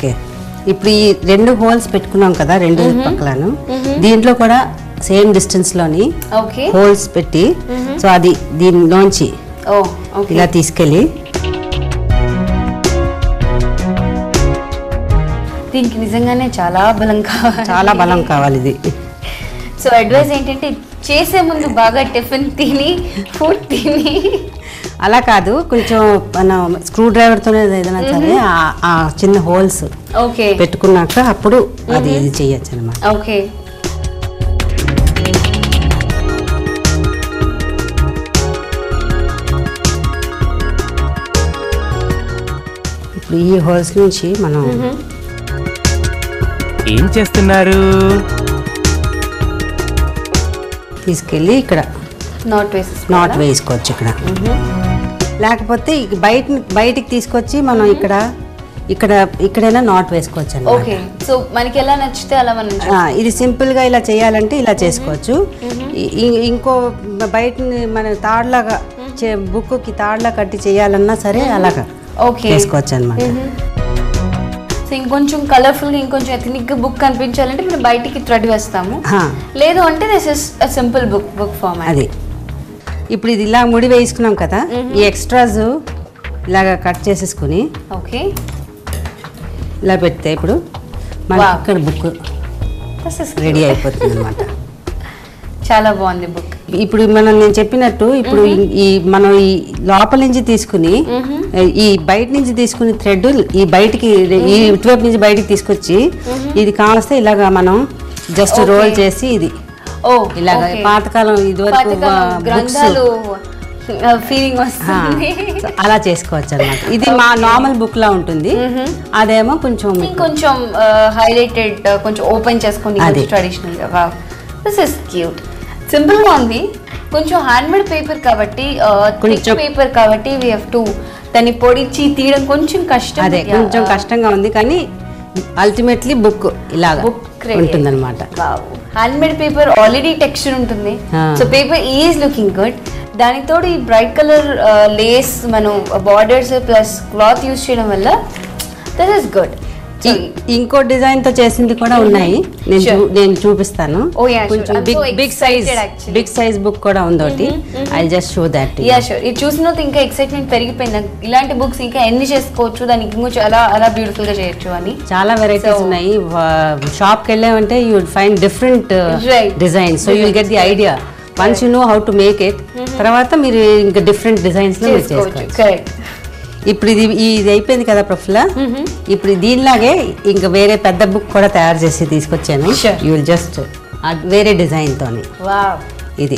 Okay ఇప్పుడు ఈ రెండు హోల్స్ పెట్టుకున్నాం కదా రెండు పక్కలను దీంట్లో కూడా సేమ్ డిస్టెన్స్ లోని ఓకే హోల్స్ పెట్టి సో అది దీనిలోంచి ఓ ఓకే ఇలా తీసుకెళ్ళి దీనికి నిజంగానే చాలా బలం కావాలి చాలా బలం కావాలి ఇది సో అడ్వైస్ ఏంటంటే చేసే ముందు బాగా టిఫిన్ తిని ఫుడ్ తిని అలా కాదు కొంచెం మన స్క్రూ డ్రైవర్తోనే ఏదైనా సరే ఆ- ఆ చిన్న హోల్స్ ఓకే పెట్టుకున్నాక అప్పుడు అది ఇది చేయొచ్చు అనమాట ఓకే ఇప్పుడు ఈ హోల్స్ నుంచి మనం ఏం చేస్తున్నారు తీసుకెళ్ళి ఇక్కడ నాట్ వేసెస్ నాట్ వేసుకోవచ్చు ఇక్కడ లేకపోతే ఇక బయట బయటికి తీసుకొచ్చి మనం ఇక్కడ ఇక్కడ ఇక్కడైనా నాట్ వేసుకోవచ్చు అన్నమాట. ఓకే సో మనకి ఎలా నచ్చితే అలా మనం ఆ, ఇది సింపుల్ గా ఇలా చేయాలంటే ఇలా చేసుకోవచ్చు ఇ- ఇ- ఇంకో బయట మన తాడులాగా బుక్ కి తాడులా కట్టి చేయాలన్నా సరే అలాగా ఓకే చేసుకోవచ్చు అనమాట సో ఇంకొంచెం కలర్ఫుల్ గా ఇంకొంచెం ఎథనిక్ గా బుక్ కనిపించాలంటే మనం బయటికి థ్రెడ్ వేస్తాము లేదు అంటే this is simple book book format అది ఇప్పుడు ఇది ఇలా ముడి వేసుకున్నాం కదా ఈ ఎక్స్ట్రాస్ ఇలాగా కట్ చేసేసుకుని ఓకే ఇలా పెడితే ఇప్పుడు మన Wow. ఇక్కడ బుక్ దిస్ ఇస్ రెడీ అయిపోతుంది అనమాట చాలా బాగుంది బుక్ ఇప్పుడు మనం నేను చెప్పినట్టు ఇప్పుడు ఈ- ఈ మనం ఈ లోపల నుంచి తీసుకుని ఈ బయట నుంచి తీసుకుని థ్రెడ్ ఈ బయటికి ఈ ఇటువైపు నుంచి బయటికి తీసుకొచ్చి ఇది కావస్తే ఇలాగా మనం జస్ట్ Okay. రోల్ చేసి ఇది ఓ ఇలాగా okay. పాతకాలం ఇదివరకు పాతకాలం బుక్స్ గ్రంథాలు ఫీలింగ్ వస్తుంది అలా చేసుకోవచ్చు అనమాట ఇది మా నార్మల్ బుక్ లా ఉంటుంది అదేమో కొంచెం ఇంకొంచెం హైలైటెడ్ కొంచెం ఓపెన్ చేసుకొని అది. ట్రెడిషనల్ గా wow this is cute simple గా ఉంది కొంచెం హ్యాండ్మేడ్ పేపర్ కాబట్టి కొంచెం- పేపర్ కాబట్టి వీ హ్యావ్ టు దాన్ని పొడిచి తీయడం కొంచెం కష్టం అదే కొంచెం కష్టంగా ఉంది కానీ అల్టిమేట్లీ బుక్ ఇలాగా బుక్ ఉంటుందన్నమాట హ్యాండ్మేడ్ పేపర్ ఆల్రెడీ టెక్స్చర్ ఉంటుంది Ah. So paper is looking good దానితో ఈ బ్రైట్ కలర్ లేస్ మనం బార్డర్స్ ప్లస్ క్లాత్ యూస్ చేయడం వల్ల దట్ ఈస్ గుడ్ ఇ- ఇంకో డిజైన్ తో చేసింది కూడా ఉన్నాయి నేను చూ- Sure. నేను చూపిస్తాను Oh, yeah, sure. కొంచెం I'm big so big size excited actually. Big size book కూడా ఉంది ఒకటి I just show that yeah sure ఇది చూసిన తర్వాత ఇంకా ఎక్సైట్మెంట్ పెరిగిపోయింది నాకు ఇలాంటి బుక్స్ ఇంకా ఎన్ని చేసుకోవచ్చు దానికి ఇంకా చాలా అలా బ్యూటిఫుల్ గా చేయొచ్చు అని చాలా వెరైటీస్ So- ఉన్నాయి షాప్ కి వెళ్ళామంటే you find different Right. Design so you get the idea once you know how to make it తర్వాత మీరు ఇంకా డిఫరెంట్ డిజైన్స్ లో మీరు చేసుకోవచ్చు చేసుకోవచ్చు కరెక్ట్ ఇప్పుడు ఇది ఇది అయిపోయింది కదా ప్రఫుల్ల ఇప్పుడు దీనిలాగే ఇంకా వేరే పెద్ద బుక్ కూడా తయారు చేసి తీసుకొచ్చాను Sure. యూ విల్ జస్ట్ వేరే డిజైన్ తోని వావ్ ఇది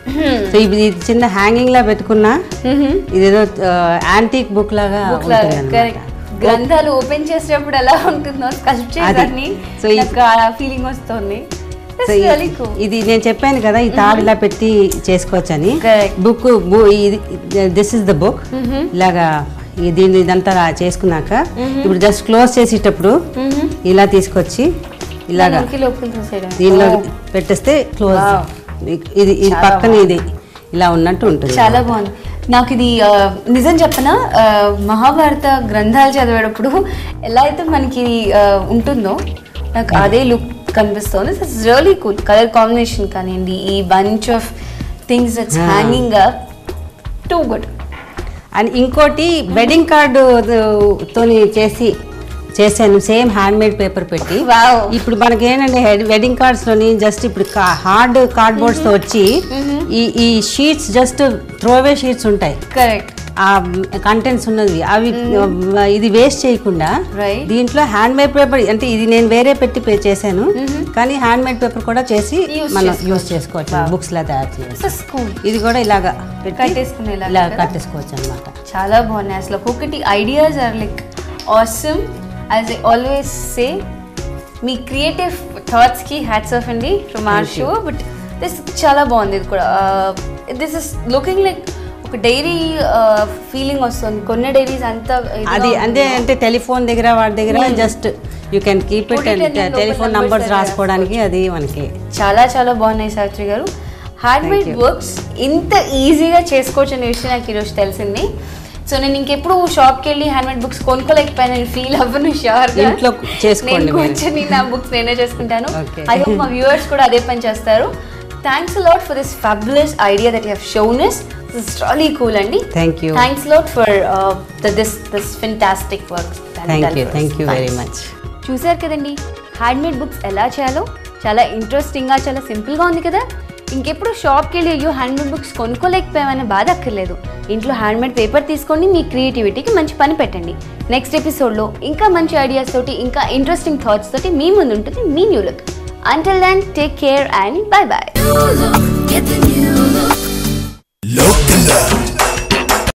సో ఇప్పుడు ఇది చిన్న హ్యాంగింగ్ లా పెట్టుకున్నా ఇదేదో యాంటీక్ బుక్ లాగా బుక్ లాగా ఉంటుందన్నమాట. కరెక్ట్ గ్రంథాలు ఓపెన్ చేసేటప్పుడు ఎలా ఉంటుందో స్కల్ప్చర్ అది. అని So, ఈ- నాకు ఆ ఫీలింగ్ వస్తుంది సో That's ఈ- really cool. ఇది నేను చెప్పాను కదా ఈ తాడు ఇలా పెట్టి చేసుకోవచ్చని Correct. బుక్ ఇది దిస్ ఇస్ ద బుక్ ఇలాగా ఈ- దీన్ని ఇదంతా రా- చేసుకున్నాక ఇప్పుడు జస్ట్ క్లోజ్ చేసేటప్పుడు ఇలా తీసుకొచ్చి ఇలాగా లోపలికి లోపలికి చూసేయడం. దీనిలో Oh. పెట్టేస్తే క్లోజ్ Wow. ఇది ఇది చాలా పక్కన ఇది ఇలా ఉన్నట్టు ఉంటుంది చాలా బాగుంది నాకు ఇది ఆ, నిజం చెప్పనా ఆ, మహాభారత గ్రంథాలు చదివేటప్పుడు ఎలా అయితే మనకి ఆ, ఉంటుందో నాకు అదే లుక్ కనిపిస్తుంది it's really cool colour combination కానివ్వండి ఈ bunch of things it's Ah. Hanging up too good and ఇంకోటి వెడ్డింగ్ కార్డు తోని చేసి చేశాను సేమ్ హ్యాండ్ మేడ్ పేపర్ పెట్టి Wow. ఇప్పుడు మనకి ఏంటంటే వెడ్డింగ్ కార్డ్స్ లోని జస్ట్ ఇప్పుడు హార్డ్ కార్డ్ బోర్డ్స్ తో వచ్చి ఈ ఈ షీట్స్ జస్ట్ త్రోవే షీట్స్ ఉంటాయి కరెక్ట్ ఆ కంటెంట్స్ ఉన్నది అవి ఇది వేస్ట్ చేయకుండా Right. దీంట్లో హ్యాండ్ మేడ్ పేపర్ అంటే ఇది నేను వేరే పెట్టి పే చేశాను కానీ హ్యాండ్ మేడ్ పేపర్ కూడా చేసి Use మనం చేసుకోవచ్చు. యూస్ చేసుకోవచ్చు బుక్స్ లా తయారు చేయవచ్చు స్కూల్ ఇది కూడా ఇలాగా పెట్టి కట్టేసుకునేలాగా ఇలా కదా? కట్టేసుకోవచ్చు అనమాట చాలా బాగున్నాయి అసలు ఒక్కొక్కటి ideas are like awesome as I always say మీ క్రియేటివ్ థాట్స్కి హ్యాట్స్ ఆఫ్ అండి ఫ్రమ్ ఆర్ Thank you. Show but this చాలా బాగుంది ఇది కూడా దిస్ ఇస్ లుకింగ్ లైక్ ఒక డైరీ ఫీలింగ్ వస్తుంది కొన్ని డైరీస్ అంతా ఇదిగా అది అంటే ఉంటుంది. అంటే టెలిఫోన్ దగ్గర వాటి దగ్గర just you can keep Put it it and and then telephone local numbers numbers రాసుకోవడానికి అది మనకి చాలా చాలా బాగున్నాయి సావిత్రి గారు హ్యాండ్ మేడ్ you. వర్క్స్ ఇంత ఈజీగా చేసుకోవచ్చు అనే విషయం నాకు ఈరోజు తెలిసింది సో నేను ఇంకెప్పుడు షాప్కి వెళ్ళి హ్యాండ్మేడ్ బుక్స్ కొనుక్కోలేకపోయినా ఫీల్ అవ్వను షూర్ ఇంట్లో చేసుకోండి నేను మీరు. కూర్చొని నా బుక్స్ నేనే చేసుకుంటాను Okay. ఐ హోప్ మా వ్యూవర్స్ కూడా అదే పని చేస్తారు thanks lot for this fabulous idea that you have shown is this really cool అండి Thank you. Thanks lot for this this fantastic work thank you thank you very much చూశారు కదండి handmade books ఎలా చేయాలో చాలా ఇంట్రెస్టింగ్గా చాలా సింపుల్గా ఉంది కదా ఇంకెప్పుడు షాప్కి వెళ్ళి అయ్యో హ్యాండ్మేడ్ బుక్స్ కొనుక్కోలేకపోయామనే బాధ అక్కర్లేదు ఇంట్లో హ్యాండ్మేడ్ పేపర్ తీసుకోండి మీ క్రియేటివిటీకి మంచి పని పెట్టండి నెక్స్ట్ ఎపిసోడ్లో ఇంకా మంచి ఐడియాస్ తోటి ఇంకా ఇంట్రెస్టింగ్ థాట్స్ తోటి మీ ముందు ఉంటుంది మీ new look until then take care and bye bye Get the new look.